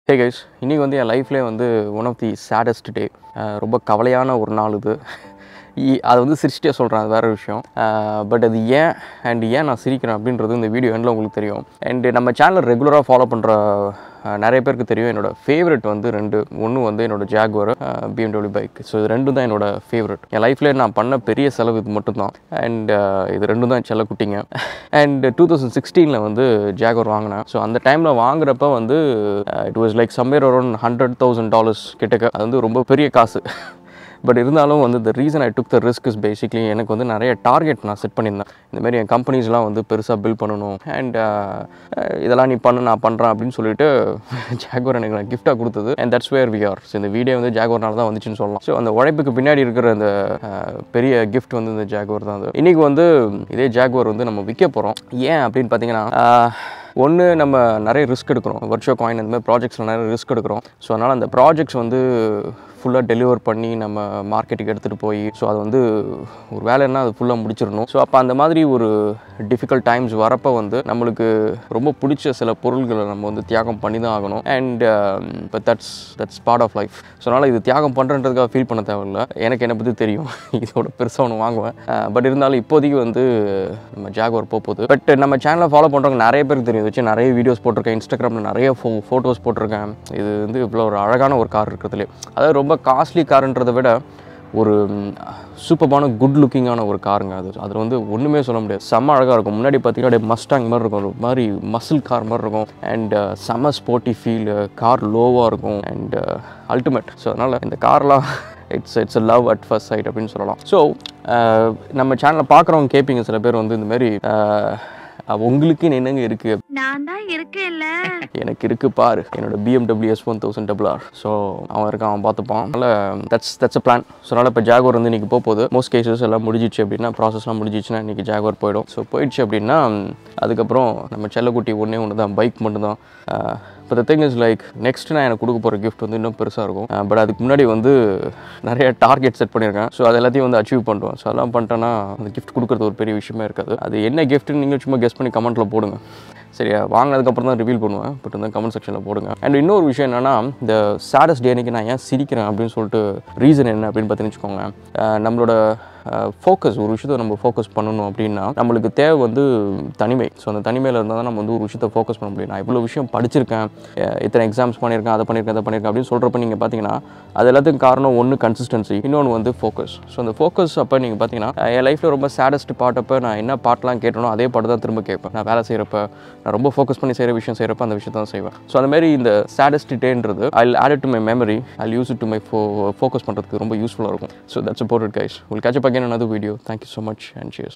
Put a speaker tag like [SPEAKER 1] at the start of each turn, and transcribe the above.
[SPEAKER 1] hey guys இன்றைக்கி வந்து என் லைஃப்லேயே வந்து one of the saddest day ரொம்ப கவலையான ஒரு நாள் இது இ- அதை வந்து சிரிச்சிட்டே சொல்கிறேன் அது வேறு விஷயம் பட் அது ஏன் அண்ட் ஏன் நான் சிரிக்கிறேன் அப்படின்றது இந்த வீடியோ எண்டில் உங்களுக்கு தெரியும் அண்ட் நம்ம சேனல் ரெகுலராக ஃபாலோ பண்ணுற நிறைய பேருக்கு தெரியும் என்னோட ஃபேவரட் வந்து ரெண்டு ஒன்று வந்து என்னோட ஜாகுவர் பிஎம்டபிள்யூ பைக் ஸோ இது ரெண்டும் தான் என்னோட ஃபேவரட் என் லைஃப்லேயே நான் பண்ண பெரிய செலவு இது மட்டும்தான் அண்ட் இது ரெண்டும் தான் செல்ல குட்டிங்க அண்ட் டூ தௌசண்ட் சிக்ஸ்டீனில் வந்து ஜாகுவர் வாங்கினேன் ஸோ அந்த டைமில் வாங்குறப்ப வந்து it was like somewhere around hundred thousand dollars கிட்டக்க அது வந்து ரொம்ப பெரிய காசு பட் இருந்தாலும் வந்து the reason I took the risk is basically எனக்கு வந்து நிறைய டார்கெட் நான் செட் பண்ணியிருந்தேன் இந்த மாதிரி என் கம்பெனிஸ்லாம் வந்து பெருசாக பில்ட் பண்ணணும் அண்ட் இதெல்லாம் நீ பண்ணு நான் பண்ணுறேன் அப்படின்னு சொல்லிட்டு ஜாகுவர் எனக்கு நான் கிஃப்டாக கொடுத்தது and that's where we are so இந்த வீடியோ வந்து ஜாகுவர்னால தான் வந்துச்சுன்னு சொல்லலாம் ஸோ அந்த உழைப்புக்கு பின்னாடி இருக்கிற அந்த அஹ், பெரிய கிஃப்ட் வந்து இந்த ஜாகுவர் தான் அது இன்றைக்கி வந்து இதே ஜாகுவர் வந்து நம்ம விற்க போகிறோம் ஏன் அப்படின்னு பார்த்தீங்கன்னா ஒன்று நம்ம நிறைய ரிஸ்க் எடுக்கிறோம் வர்ச்சுவ காயின் அந்த மாதிரி ப்ராஜெக்ட்ஸில் நிறைய ரிஸ்க் எடுக்கிறோம் ஸோ அதனால் அந்த ப்ராஜெக்ட்ஸ் வந்து ஃபுல்லாக டெலிவர் பண்ணி நம்ம மார்க்கெட்டுக்கு எடுத்துகிட்டு போய் ஸோ அது வந்து ஒரு வேலைன்னா அது ஃபுல்லாக முடிச்சிடணும் ஸோ அப்போ அந்த மாதிரி ஒரு டிஃபிகல்ட் டைம்ஸ் வரப்போ வந்து நம்மளுக்கு ரொம்ப பிடிச்ச சில பொருள்களை நம்ம வந்து தியாகம் பண்ணி தான் ஆகணும் அண்ட் இப்போ that's that's part of life so அதனால் இது தியாகம் பண்ணுறன்றதுக்காக ஃபீல் பண்ண தேவையில்ல எனக்கு என்னை பற்றி தெரியும் இதோட பெருசாக ஒன்று வாங்குவேன் பட் இருந்தாலும் இப்போதைக்கு வந்து நம்ம ஜாகுவர் போக போகுது பட் நம்ம சேனலை ஃபாலோ பண்ணுறவங்க நிறைய பேருக்கு தெரியும் இதை வச்சு நிறைய வீடியோஸ் போட்டிருக்கேன் இன்ஸ்டாகிராமில் நிறைய ஃபோ ஃபோட்டோஸ் போட்டிருக்கேன் இது வந்து இவ்வளோ ஒரு அழகான ஒரு கார் இருக்கிறதுலே அதாவது ரொம்ப காஸ்ட்லி காருன்றதை விட ஒரு சூப்பரான குட் லுக்கிங்கான ஒரு காருங்க அது அதில் வந்து ஒன்றுமே சொல்ல முடியாது செம்ம அழகாக இருக்கும் முன்னாடி பார்த்தீங்கன்னா அப்படியே மஸ்டாங் மாதிரி இருக்கும் ஒரு மாதிரி மசில் கார் மாதிரி இருக்கும் அண்ட் செம்ம ஸ்போர்ட்டி ஃபீல் கார் லோவாக இருக்கும் அண்ட் அல்டிமேட் ஸோ அதனால் இந்த கார்லாம் it's it's love at first sight அப்படின்னு சொல்லலாம் ஸோ நம்ம சேனலை பார்க்குறவங்க கேட்பீங்க சில பேர் வந்து இந்த மாதிரி அஹ், உங்களுக்கு என்னங்க இருக்குது
[SPEAKER 2] நான் தான் இருக்கேன்ல
[SPEAKER 1] எனக்கு இருக்கு பாரு என்னோட BMW S one thousand double R so அவன் இருக்கான் அவன் பார்த்துப்பான் அதனால் that's that's a plan so அதனால் இப்போ ஜாகுவர் வந்து இன்றைக்கி போக போகுது மோஸ்ட் கேசஸ் எல்லாம் முடிஞ்சிச்சு அப்படின்னா ப்ராசஸ்லாம் முடிஞ்சிச்சுன்னா இன்றைக்கி ஜாகுவர் போயிடும் ஸோ போயிடுச்சு அப்படின்னா அதுக்கப்புறம் நம்ம செல்லக்குட்டி ஒன்றே ஒன்று தான் பைக் மட்டும்தான் இப்போ the thing is like next நான் எனக்கு கொடுக்க போகிற கிஃப்ட் வந்து இன்னும் பெருசாக இருக்கும் பட் அதுக்கு முன்னாடி வந்து நிறைய டார்கெட் செட் பண்ணியிருக்கேன் ஸோ அது எல்லாத்தையும் வந்து அச்சீவ் பண்ணுறோம் ஸோ அதெல்லாம் பண்ணிட்டேன்னா அந்த கிஃப்ட் கொடுக்குறது ஒரு பெரிய விஷயமே இருக்காது அது என்ன கிஃப்ட்னு நீங்கள் சும்மா கெஸ் பண்ணி கமெண்ட்டில் போடுங்க சரியா வாங்கினதுக்கப்புறம் தான் ரிவீல் பண்ணுவேன் பட் வந்து கமெண்ட் செக்ஷனில் போடுங்க அண்ட் இன்னொரு விஷயம் என்னென்னா இந்த சேடஸ்ட் டே அன்னைக்கு நான் ஏன் சிரிக்கிறேன் அப்படின்னு சொல்லிட்டு ரீசன் என்ன அப்படின்னு பார்த்தீங்கன்னு வச்சுக்கோங்க அஹ் நம்மளோட ஃபோக்கஸ் ஒரு விஷயத்தை நம்ம ஃபோக்கஸ் பண்ணணும் அப்படின்னா நம்மளுக்கு தேவை வந்து தனிமை ஸோ அந்த தனிமையில் இருந்தால் தான் நம்ம வந்து ஒரு விஷயத்தை ஃபோக்கஸ் பண்ண முடியும் நான் இவ்வளோ விஷயம் படிச்சிருக்கேன் அஹ் இத்தனை எக்ஸாம்ஸ் பண்ணியிருக்கேன் அதை பண்ணியிருக்கேன் அதை பண்ணியிருக்கேன் அப்படின்னு சொல்கிறப்ப நீங்கள் பார்த்தீங்கன்னா அது எல்லாத்துக்கும் காரணம் ஒன்று கன்சிஸ்டன்சி இன்னொன்று வந்து ஃபோக்கஸ் ஸோ அந்த ஃபோக்கஸ் அப்போ நீங்கள் பார்த்தீங்கன்னா அஹ் என் லைஃப்பில் ரொம்ப சேடஸ்ட் பாட்டப்போ நான் என்ன பாட்டெலாம் கேட்டனோ அதே பாட்டு தான் திரும்ப கேட்பேன் நான் வேலை செய்கிறப்ப நான் ரொம்ப ஃபோக்கஸ் பண்ணி செய்கிற விஷயம் செய்கிறப்ப அந்த விஷயத்தை தான் செய்வேன் ஸோ அந்த மாதிரி இந்த சேடஸ்ட் டேன்றது I add to my memory I use it to my ஃபோ ஃபோக்கஸ் பண்ணுறதுக்கு ரொம்ப யூஸ்ஃபுல்லாக இருக்கும் so that's about it guys உங்கள் catch up again another video thank you so much and cheers